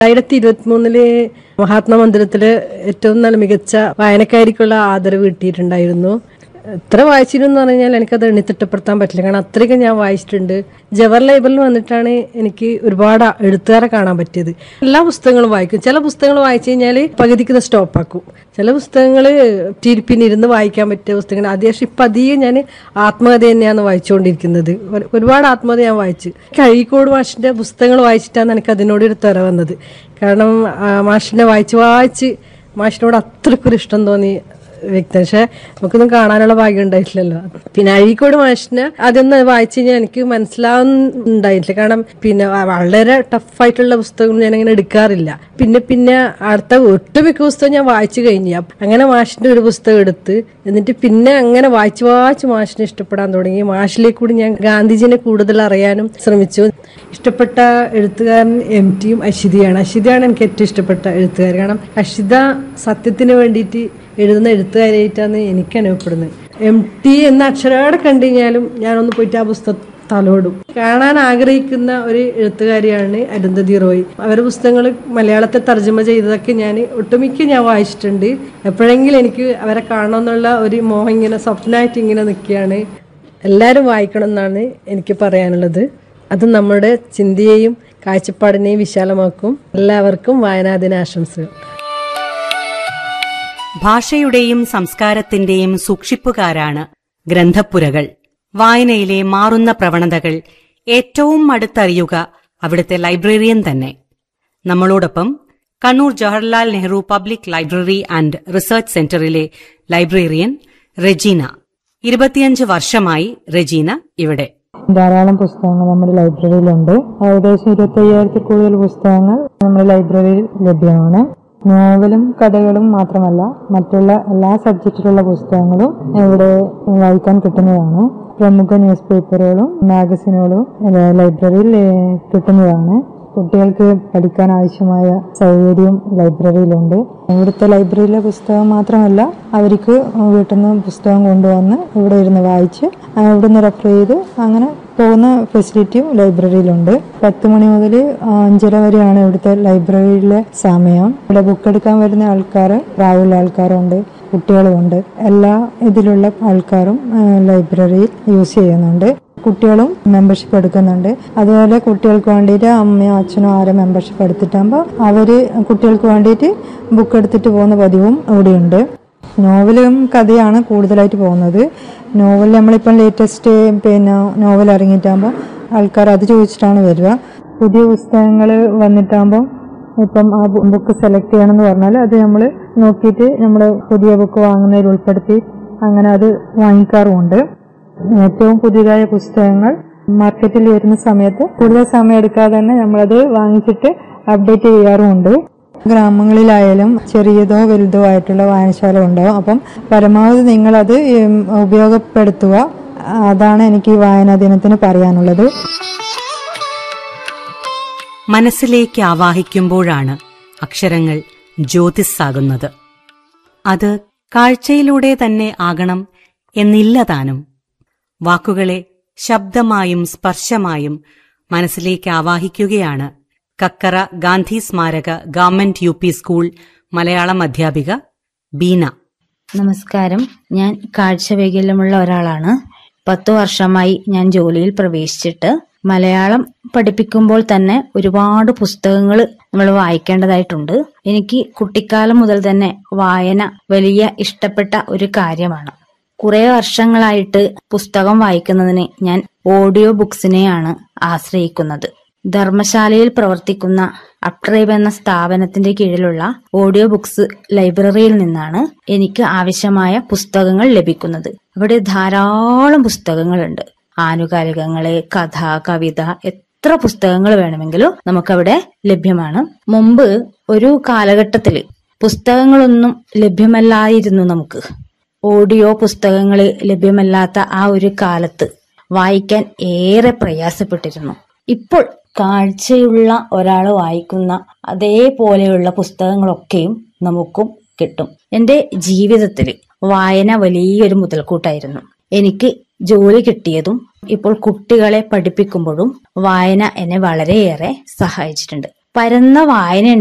രണ്ടായിരത്തി ഇരുപത്തി മൂന്നില് മഹാത്മാ മന്ദിരത്തില് ഏറ്റവും നല്ല മികച്ച വായനക്കാരിക്കുള്ള ആദരവ് കിട്ടിയിട്ടുണ്ടായിരുന്നു എത്ര വായിച്ചിരുന്നു പറഞ്ഞാൽ എനിക്കത് എണ്ണിത്തിട്ടപ്പെടുത്താൻ പറ്റില്ല കാരണം അത്രയ്ക്ക് ഞാൻ വായിച്ചിട്ടുണ്ട് ജവഹർ ലൈബ്രറിയിൽ വന്നിട്ടാണ് എനിക്ക് ഒരുപാട് എഴുത്തുകാരെ കാണാൻ പറ്റിയത് എല്ലാ പുസ്തകങ്ങളും വായിക്കും ചില പുസ്തകങ്ങൾ വായിച്ചു കഴിഞ്ഞാൽ പകുതിക്ക് സ്റ്റോപ്പ് ആക്കും ചില പുസ്തകങ്ങൾ തിരുപ്പിനിരുന്ന് വായിക്കാൻ പറ്റിയ പുസ്തകങ്ങൾ അത്യാവശ്യം ഇപ്പം അധികം ഞാൻ ആത്മകഥ തന്നെയാണ് വായിച്ചുകൊണ്ടിരിക്കുന്നത് ഒരു- ഒരുപാട് ആത്മകഥ ഞാൻ വായിച്ചു കഴിക്കോട് മാഷിന്റെ പുസ്തകങ്ങൾ വായിച്ചിട്ടാണ് എനിക്ക് അതിനോട് ഒരു ത്വര വന്നത് കാരണം ആ, മാഷിനെ വായിച്ച് വായിച്ച് മാഷിനോട് അത്രയ്ക്കൊരു ഇഷ്ടം തോന്നി വ്യക്തി പക്ഷെ നമുക്കൊന്നും കാണാനുള്ള ഭാഗ്യം ഉണ്ടായിട്ടില്ലല്ലോ പിന്നെ അഴീക്കോട് മാഷിനെ അതൊന്ന് വായിച്ചു കഴിഞ്ഞാൽ എനിക്ക് മനസ്സിലാവുന്നുണ്ടായിട്ടില്ല കാരണം പിന്നെ വ- വളരെ ടഫായിട്ടുള്ള പുസ്തകം ഞാൻ അങ്ങനെ എടുക്കാറില്ല പിന്നെ പിന്നെ അടുത്ത ഒട്ടുമിക്ക പുസ്തകം ഞാൻ വായിച്ചു കഴിഞ്ഞു അപ്പ- അങ്ങനെ മാഷിന്റെ ഒരു പുസ്തകം എടുത്ത് എന്നിട്ട് പിന്നെ അങ്ങനെ വായിച്ചു വായിച്ച് മാഷിനെ ഇഷ്ടപ്പെടാൻ തുടങ്ങി മാഷിലേക്ക് കൂടി ഞാൻ ഗാന്ധിജിനെ കൂടുതൽ അറിയാനും ശ്രമിച്ചു ഇഷ്ടപ്പെട്ട എഴുത്തുകാരൻ എം ടിയും അഷിതയാണ് അഷിതയാണ് എനിക്ക് ഏറ്റവും ഇഷ്ടപ്പെട്ട എഴുത്തുകാർ കാരണം അഷിത സത്യത്തിന് വേണ്ടിയിട്ട് എഴുതുന്ന എഴുത്തുകാരായിട്ടാണ് എനിക്ക് അനുഭവപ്പെടുന്നത് എം ടി എന്ന അക്ഷരാടെ കണ്ടു കഴിഞ്ഞാലും ഞാനൊന്ന് പോയിട്ട് ആ പുസ്തകം തലോടും കാണാൻ ആഗ്രഹിക്കുന്ന ഒരു എഴുത്തുകാരിയാണ് അരുന്ധതി റോയ് അവരുടെ പുസ്തകങ്ങൾ മലയാളത്തെ തർജ്ജമ ചെയ്തതൊക്കെ ഞാൻ ഒട്ടുമിക്ക ഞാൻ വായിച്ചിട്ടുണ്ട് എപ്പോഴെങ്കിലും എനിക്ക് അവരെ കാണണമെന്നുള്ള ഒരു മോഹം ഇങ്ങനെ സ്വപ്നമായിട്ട് ഇങ്ങനെ നിൽക്കുകയാണ് എല്ലാവരും വായിക്കണം എന്നാണ് എനിക്ക് പറയാനുള്ളത് അത് നമ്മുടെ ചിന്തയെയും കാഴ്ചപ്പാടിനെയും വിശാലമാക്കും എല്ലാവർക്കും വായനാദിന ആശംസകൾ ഭാഷയുടെയും സംസ്കാരത്തിന്റെയും സൂക്ഷിപ്പുകാരാണ് ഗ്രന്ഥപ്പുരകൾ വായനയിലെ മാറുന്ന പ്രവണതകൾ ഏറ്റവും അടുത്തറിയുക അവിടുത്തെ ലൈബ്രറിയൻ തന്നെ നമ്മളോടൊപ്പം Kannur Jawaharlal Nehru public library and research സെന്ററിലെ ലൈബ്രറിയൻ റെജീന ഇരുപത്തിയഞ്ച് വർഷമായി റെജീന ഇവിടെ ധാരാളം പുസ്തകങ്ങൾ നമ്മുടെ ലൈബ്രറിയിലുണ്ട് ഏകദേശം ഇരുപത്തി അയ്യായിരത്തിൽ കൂടുതൽ പുസ്തകങ്ങൾ നമ്മുടെ ലൈബ്രറിയിൽ ലഭ്യമാണ് നോവലും കഥകളും മാത്രമല്ല മറ്റുള്ള എല്ലാ സബ്ജക്റ്റിലുള്ള പുസ്തകങ്ങളും ഇവിടെ വായിക്കാൻ കിട്ടുന്നതാണ് പ്രമുഖ ന്യൂസ് പേപ്പറുകളും മാഗസിനുകളും ഏഹ് ലൈബ്രറിയിൽ ഏഹ് കിട്ടുന്നതാണ് കുട്ടികൾക്ക് പഠിക്കാൻ ആവശ്യമായ സൗകര്യം ലൈബ്രറിയിലുണ്ട് ഇവിടുത്തെ ലൈബ്രറിയിലെ പുസ്തകം മാത്രമല്ല അവർക്ക് വീട്ടിൽ നിന്ന് പുസ്തകം കൊണ്ടുവന്ന് ഇവിടെ ഇരുന്ന് വായിച്ച് ആ, ഇവിടുന്ന് റെഫർ ചെയ്ത് അങ്ങനെ പോകുന്ന ഫെസിലിറ്റിയും ലൈബ്രറിയിലുണ്ട് പത്ത് മണി മുതൽ അഞ്ചര വരെയാണ് ഇവിടുത്തെ ലൈബ്രറിയിലെ സമയം ഇവിടെ ബുക്ക് എടുക്കാൻ വരുന്ന ആൾക്കാർ പ്രായമുള്ള ആൾക്കാരുണ്ട് കുട്ടികളുമുണ്ട് എല്ലാ ഇതിലുള്ള ആൾക്കാരും ആ, ലൈബ്രറിയിൽ യൂസ് ചെയ്യുന്നുണ്ട് കുട്ടികളും മെമ്പർഷിപ്പ് എടുക്കുന്നുണ്ട് അതുപോലെ കുട്ടികൾക്ക് വേണ്ടിയിട്ട് അമ്മയോ അച്ഛനോ ആരോ മെമ്പർഷിപ്പ് എടുത്തിട്ടാകുമ്പോൾ അവര് കുട്ടികൾക്ക് വേണ്ടിയിട്ട് ബുക്ക് എടുത്തിട്ട് പോകുന്ന പതിവും ഇവിടെയുണ്ട് നോവലും കഥയാണ് കൂടുതലായിട്ട് പോകുന്നത് നോവൽ നമ്മളിപ്പം ലേറ്റസ്റ്റ് പിന്നെ നോവൽ ഇറങ്ങിയിട്ടാകുമ്പോൾ ആൾക്കാർ അത് ചോദിച്ചിട്ടാണ് വരിക പുതിയ പുസ്തകങ്ങൾ വന്നിട്ടാകുമ്പോൾ ഇപ്പം ആ ബുക്ക് സെലക്ട് ചെയ്യണമെന്ന് പറഞ്ഞാൽ അത് നമ്മൾ നോക്കിയിട്ട് നമ്മൾ പുതിയ ബുക്ക് വാങ്ങുന്നതിൽ ഉൾപ്പെടുത്തി അങ്ങനെ അത് വാങ്ങിക്കാറുമുണ്ട് ഏറ്റവും പുതിയതായ പുസ്തകങ്ങൾ മാർക്കറ്റിൽ വരുന്ന സമയത്ത് കൂടുതൽ സമയം എടുക്കാതെ തന്നെ നമ്മളത് വാങ്ങിച്ചിട്ട് അപ്ഡേറ്റ് ചെയ്യാറുമുണ്ട് ഗ്രാമങ്ങളിലായാലും ചെറിയതോ വലുതോ ആയിട്ടുള്ള വായനശാല ഉണ്ടാവും അപ്പം പരമാവധി നിങ്ങളത് ഉം, ഉപയോഗപ്പെടുത്തുക അതാണ് എനിക്ക് ഈ വായനാ ദിനത്തിന് പറയാനുള്ളത് മനസ്സിലേക്ക് ആവാഹിക്കുമ്പോഴാണ് അക്ഷരങ്ങൾ ജ്യോതിസ്സാകുന്നത് അത് കാഴ്ചയിലൂടെ തന്നെ ആകണം എന്നില്ല താനും വാക്കുകളെ ശബ്ദമായും സ്പർശമായും മനസ്സിലേക്ക് ആവാഹിക്കുകയാണ് കക്കറ ഗാന്ധി സ്മാരക government U P school Malayalam അധ്യാപിക ബീന നമസ്കാരം ഞാൻ കാഴ്ചവൈകല്യമുള്ള ഒരാളാണ് പത്തു വർഷമായി ഞാൻ ജോലിയിൽ പ്രവേശിച്ചിട്ട് മലയാളം പഠിപ്പിക്കുമ്പോൾ തന്നെ ഒരുപാട് പുസ്തകങ്ങൾ നമ്മൾ വായിക്കേണ്ടതായിട്ടുണ്ട് എനിക്ക് കുട്ടിക്കാലം മുതൽ തന്നെ വായന വലിയ ഇഷ്ടപ്പെട്ട ഒരു കാര്യമാണ് കുറെ വർഷങ്ങളായിട്ട് പുസ്തകം വായിക്കുന്നതിന് ഞാൻ ഓഡിയോ ബുക്സിനെയാണ് ആശ്രയിക്കുന്നത് ധർമ്മശാലയിൽ പ്രവർത്തിക്കുന്ന അപ്ട്രൈബ് എന്ന സ്ഥാപനത്തിന്റെ കീഴിലുള്ള ഓഡിയോ ബുക്സ് ലൈബ്രറിയിൽ നിന്നാണ് എനിക്ക് ആവശ്യമായ പുസ്തകങ്ങൾ ലഭിക്കുന്നത് അവിടെ ധാരാളം പുസ്തകങ്ങളുണ്ട് ആനുകാലികങ്ങള് കഥ കവിത എത്ര പുസ്തകങ്ങൾ വേണമെങ്കിലും നമുക്കവിടെ ലഭ്യമാണ് മുമ്പ് ഒരു കാലഘട്ടത്തില് പുസ്തകങ്ങളൊന്നും ലഭ്യമല്ലായിരുന്നു നമുക്ക് ഓഡിയോ പുസ്തകങ്ങൾ ലഭ്യമല്ലാത്ത ആ ഒരു കാലത്ത് വായിക്കാൻ ഏറെ പ്രയാസപ്പെട്ടിരുന്നു ഇപ്പോൾ കാഴ്ചയുള്ള ഒരാൾ വായിക്കുന്ന അതേപോലെയുള്ള പുസ്തകങ്ങളൊക്കെയും നമുക്കും കിട്ടും എന്റെ ജീവിതത്തിൽ വായന വലിയൊരു മുതൽക്കൂട്ടായിരുന്നു എനിക്ക് ജോലി കിട്ടിയതും ഇപ്പോൾ കുട്ടികളെ പഠിപ്പിക്കുമ്പോഴും വായന എന്നെ വളരെയേറെ സഹായിച്ചിട്ടുണ്ട് പരന്ന വായന